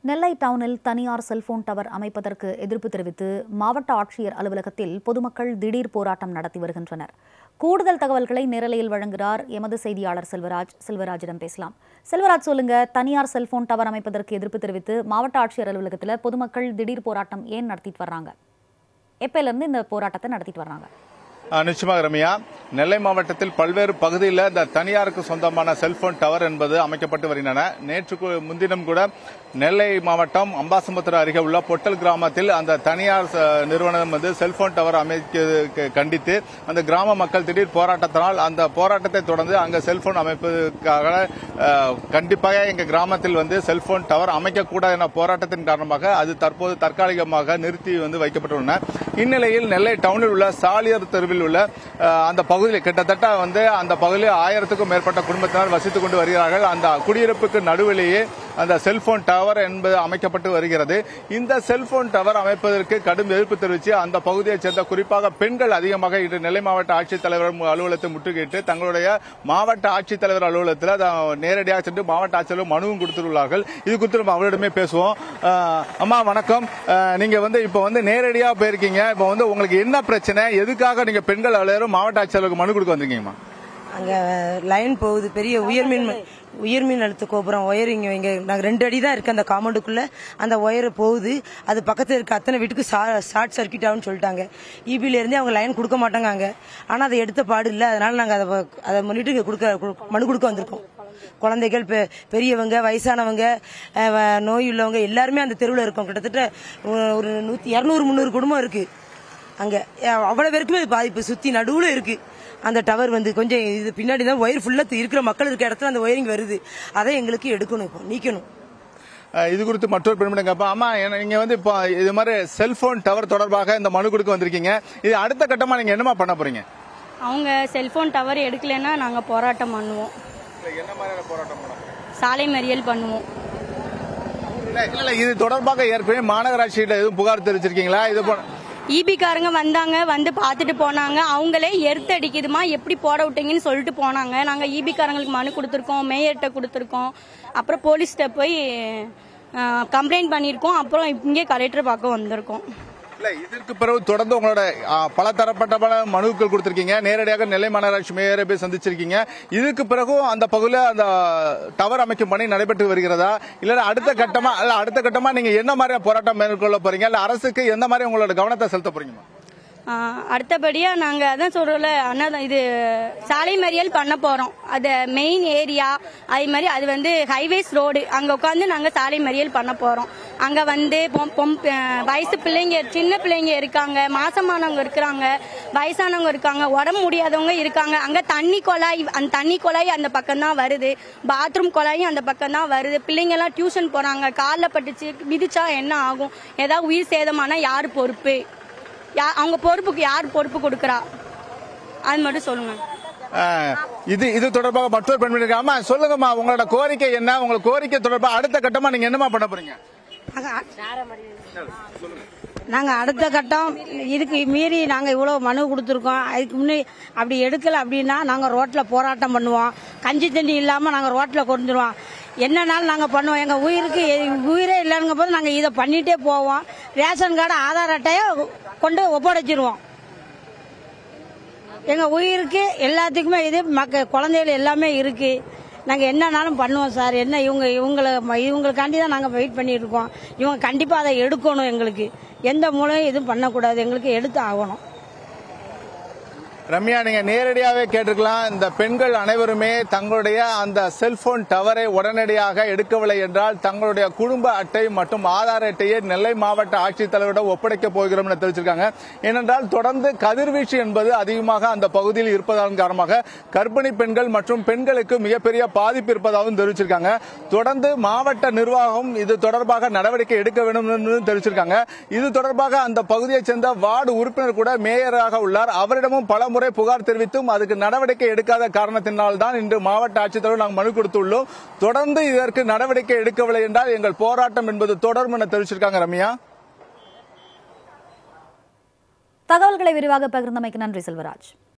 நெல்லை டவுனில் தனியார் cellphone tower அமைப்பதற்கு எதிர்ப்பு தெரிவித்து மாவட்ட ஆட்சியர் அலுவலகத்தில் பொதுமக்கள் திடீர் போராட்டம் நடத்தி வருகின்றனர் கூடுதல் தகவல்களை நேரலையில் வழங்குகிறார் எமது செய்தியாளர் செல்வராஜ் செல்வராஜிடம் பேசலாம் செல்வராஜ் சொல்லுங்க தனியார் செல்போன் டவர் அமைப்பதற்கு எதிர்ப்பு தெரிவித்து மாவட்ட ஆட்சியர் அலுவலகத்தில் பொதுமக்கள் திடீர் போராட்டம் ஏன் நடத்திட்டு வர்றாங்க எப்பயிலிருந்து இந்த போராட்டத்தை நடத்திட்டு வர்றாங்க ஆ, நிச்சயமாக ரம்யா நெல்லை மாவட்டத்தில் பல்வேறு பகுதியில் இந்த தனியாருக்கு சொந்தமான செல்போன் டவர் என்பது அமைக்கப்பட்டு வருகின்றன நேற்று கு- முன்தினம் கூட நெல்லை மாவட்டம் அம்பாசமுத்திரம் அருகே உள்ள பொட்டல் கிராமத்தில் அந்த தனியார் ச- நிறுவனம் வந்து செல்போன் டவர் அமைக்க கண்டித்து அந்த கிராம மக்கள் திடீர் போராட்டத்தினால் அந்த போராட்டத்தை தொடர்ந்து அங்க செல்போன் அமைப்பதற்காக ஆ, கண்டிப்பாக எங்க கிராமத்தில் வந்து செல்போன் டவர் அமைக்கக்கூடாது என போராட்டத்தின் காரணமாக அது தற்போது தற்காலிகமாக நிறுத்தி வந்து வைக்கப்பட்டுள்ளன இந்நிலையில் நெல்லை டவுனில் உள்ள சாலியர் தெருவில் உள்ள அஹ், அந்த பகுதியில் கிட்டத்தட்ட வந்து அந்த பகுதியில் ஆயிரத்துக்கும் மேற்பட்ட குடும்பத்தினர் வசித்துக் கொண்டு வருகிறார்கள் அந்த குடியிருப்புக்கு நடுவிலேயே அந்த செல்போன் டவர் என்பது அமைக்கப்பட்டு வருகிறது இந்த செல்போன் டவர் அமைப்பதற்கு கடும் எதிர்ப்பு தெரிவித்து அந்த பகுதியைச் சேர்ந்த குறிப்பாக பெண்கள் அதிகமாக இன்று நெல்லை மாவட்ட ஆட்சித்தலைவர் மு- அலுவலகத்தை முற்றுகையிட்டு தங்களுடைய மாவட்ட ஆட்சித்தலைவர் அலுவலகத்தில் த- நேரடியாக சென்று மாவட்ட ஆட்சியர் மனுவும் கொடுத்துள்ளார்கள் இது குறித்து நம்ம அவரிடமே பேசுவோம் அஹ், அம்மா வணக்கம் அஹ், நீங்க வந்து இப்போ வந்து நேரடியாக போயிருக்கீங்க இப்போ வந்து உங்களுக்கு என்ன பிரச்சனை எதுக்காக நீங்க பெண்கள் அலுவலரும் மாவட்ட ஆட்சியருக்கு மனு கொடுக்க வந்திருக்கீங்கம்மா அங்க லைன் போகுது பெரிய உயர்மின் உயர்மின் அழுத்த கோபுரம் ஒயரிங் இங்க நாங்க ரெண்டு அடி தான் இருக்கு அந்த காம்பவுண்டுக்குள்ள அந்த ஒயர் போகுது அது பக்கத்துல இருக்க அத்தனை வீட்டுக்கு ஷார்ட் சர்க்கியூட் ஆகும்னு சொல்லிட்டாங்க இபில இருந்தே அவங்க லைன் கொடுக்க மாட்டாங்க அங்க ஆனா அதை எடுத்த பாடு இல்ல அதனால நாங்க அதை வ- அதை முன்னிட்டு இங்க கொடுக்க கு- மனு கொடுக்க வந்திருக்கோம் குழந்தைகள் பெ- பெரியவங்க வயசானவங்க அஹ், வ- நோய் உள்ளவங்க எல்லாருமே அந்த தெருவில் இருக்கோம் கிட்டத்தட்ட ஒரு- ஒரு நூத்தி இரநூறு முந்நூறு குடும்பம் இருக்கு அங்க அஹ், அவ்வளவு பேருக்குமே இது பாதிப்பு சுத்தி நடுவுல இருக்கு அந்த டவர் வந்து கொஞ்சம் இது பின்னாடி தான் ஒயர் ஃபுல்லா இருக்கிற மக்கள் இருக்க இடத்துல அந்த ஒயரிங் வருது அதை எங்களுக்கு எடுக்கணும் இப்போ நீக்கணும் அஹ், இது குறித்து மற்றொரு பெண்மணி கேட்பா அம்மா என்ன- நீங்க வந்து இப்போ இது மாதிரி செல்போன் டவர் தொடர்பாக இந்த மனு கொடுக்க வந்திருக்கீங்க இது அடுத்த கட்டமா நீங்க என்னமா பண்ண போறீங்க அவங்க செல்போன் டவர் எடுக்கலைன்னா நாங்கள் போராட்டம் பண்ணுவோம் என்ன மாதிரியான போராட்டம் சாலை மறியல் பண்ணுவோம் இல்ல இல்ல இது தொடர்பாக ஏற்கனவே மாநகராட்சியில எதுவும் புகார் தெரிவிச்சிருக்கீங்களா இது போல EB காரங்க வந்தாங்க வந்து பார்த்துட்டு போனாங்க அவங்களே எர்த்து அடிக்குதுமா எப்படி போட விட்டீங்கன்னு சொல்லிட்டு போனாங்க நாங்கள் EB காரங்களுக்கு மனு கொடுத்துருக்கோம் மேயர்கிட்ட கொடுத்துருக்கோம் அப்புறம் போலீஸ்கிட்ட போய் கம்ப்ளைண்ட் பண்ணியிருக்கோம் அப்புறம் இங்கே கலெக்டர் பார்க்க வந்திருக்கோம் இல்ல இதற்கு பிறகு தொடர்ந்து உங்களோட ஆ, பல தரப்பட்ட பல மனுக்கள் கொடுத்திருக்கீங்க நேரடியாக நெல்லை மாநகராட்சி மேயரை போய் சந்திச்சிருக்கீங்க இதுக்கு பிறகும் அந்த பகுதியில் அந்த டவர் அமைக்கும் பணி நடைபெற்று வருகிறதா இல்ல அடுத்த கட்டமா இல்ல அடுத்த கட்டமா நீங்க என்ன மாதிரி போராட்டம் மேற்கொள்ள போறீங்க இல்ல அரசுக்கு எந்த மாதிரி உங்களோட கவனத்தை செலுத்த போறீங்க ஆஹ் அடுத்தபடியாக நாங்கள் அதான் சொல்கிறோம்ல அண்ணா இது சாலை மறியல் பண்ண போகிறோம் அது மெயின் ஏரியா அதே மாதிரி அது வந்து ஹைவேஸ் ரோடு அங்கே உட்காந்து நாங்கள் சாலை மறியல் பண்ண போகிறோம் அங்கே வந்து பொம் பொம் அஹ் வயசு பிள்ளைங்க சின்ன பிள்ளைங்க இருக்காங்க மாசமானவங்க இருக்கிறாங்க வயசானவங்க இருக்காங்க உடம்பு முடியாதவங்க இருக்காங்க அங்கே தண்ணி குழாய் அந்த தண்ணி குழாய் அந்த பக்கம் தான் வருது பாத்ரூம் குழாயும் அந்த பக்கம் தான் வருது பிள்ளைங்கெல்லாம் டியூஷன் போகிறாங்க காலில் பட்டுச்சு மிதிச்சா என்ன ஆகும் ஏதாவது உயிர் சேதமானா யார் பொறுப்பு யா அவங்க பொறுப்புக்கு யார் பொறுப்பு கொடுக்கறா அது மட்டும் சொல்லுங்க ஆ, இது இது தொடர்பாக மற்றொரு பெண்மணி இருக்காங்க. அம்மா சொல்லுங்கம்மா உங்களோட கோரிக்கை என்ன உங்க கோரிக்கை தொடர்பாக அடுத்த கட்டமா நீங்க என்னமா பண்ண போறீங்க நாங்கள் அடுத்த கட்டம் இதுக்கு மீறி நாங்கள் இவ்வளோ மனு கொடுத்துருக்கோம் அதுக்கு முன்னே அப்படி எடுக்கலை அப்படின்னா நாங்கள் ரோட்டில் போராட்டம் பண்ணுவோம் கஞ்சி தண்ணி இல்லாமல் நாங்கள் ரோட்டில் கொண்டுருவோம் என்னன்னாலும் நாங்கள் பண்ணுவோம் எங்கள் உயிருக்கு எ- உயிரே இல்லைங்க போது நாங்கள் இதை பண்ணிகிட்டே போவோம் ரேஷன் கார்டு ஆதார் அட்டையை கொண்டு ஒப்படைச்சிருவோம் எங்கள் உயிருக்கு எல்லாத்துக்குமே இது மக்க குழந்தைகள் எல்லாமே இருக்குது நாங்கள் என்னன்னாலும் பண்ணுவோம் சார் என்ன இவங்க இவங்களை இவங்களுக்காண்டி தான் நாங்கள் வெயிட் பண்ணிட்டு இருக்கோம் இவங்க கண்டிப்பாக அதை எடுக்கணும் எங்களுக்கு எந்த மூலையும் எதுவும் பண்ணக்கூடாது எங்களுக்கு எடுத்து ஆகணும் ரம்யா நீங்க நேரடியாவே கேட்டிருக்கலாம் இந்த பெண்கள் அனைவருமே தங்களுடைய அந்த செல்போன் டவரை உடனடியாக எடுக்கவில்லை என்றால் தங்களுடைய குடும்ப அட்டை மற்றும் ஆதார் அட்டையை நெல்லை மாவட்ட ஆட்சித்தலைவரிடம் ஒப்படைக்க போகிறோம் என தெரிவிச்சிருக்காங்க ஏனென்றால் தொடர்ந்து கதிர்வீச்சு என்பது அதிகமாக அந்த பகுதியில் இருப்பதன் காரணமாக கர்ப்பிணி பெண்கள் மற்றும் பெண்களுக்கு மிகப்பெரிய பாதிப்பு இருப்பதாகவும் தெரிவிச்சிருக்காங்க தொடர்ந்து மாவட்ட நிர்வாகம் இது தொடர்பாக நடவடிக்கை எடுக்க வேண்டும் என்று தெரிவிச்சிருக்காங்க இது தொடர்பாக அந்த பகுதியைச் சேர்ந்த வார்டு உறுப்பினர் கூட மேயராக உள்ளார் அவரிடமும் பல முறை புகார் தெரிவித்தும் அதுக்கு நடவடிக்கை எடுக்காத காரணத்தினால் தான் இன்று மாவட்ட ஆட்சித்தலைவர் நாங்கள் மனு கொடுத்துள்ளோம் தொடர்ந்து இதற்கு நடவடிக்கை எடுக்கவில்லை என்றால் எங்கள் போராட்டம் என்பது தொடரும் என தெரிவிச்சிருக்காங்க ரம்யா தகவல்களை விரிவாக பகிர்ந்தமைக்கு நன்றி செல்வராஜ்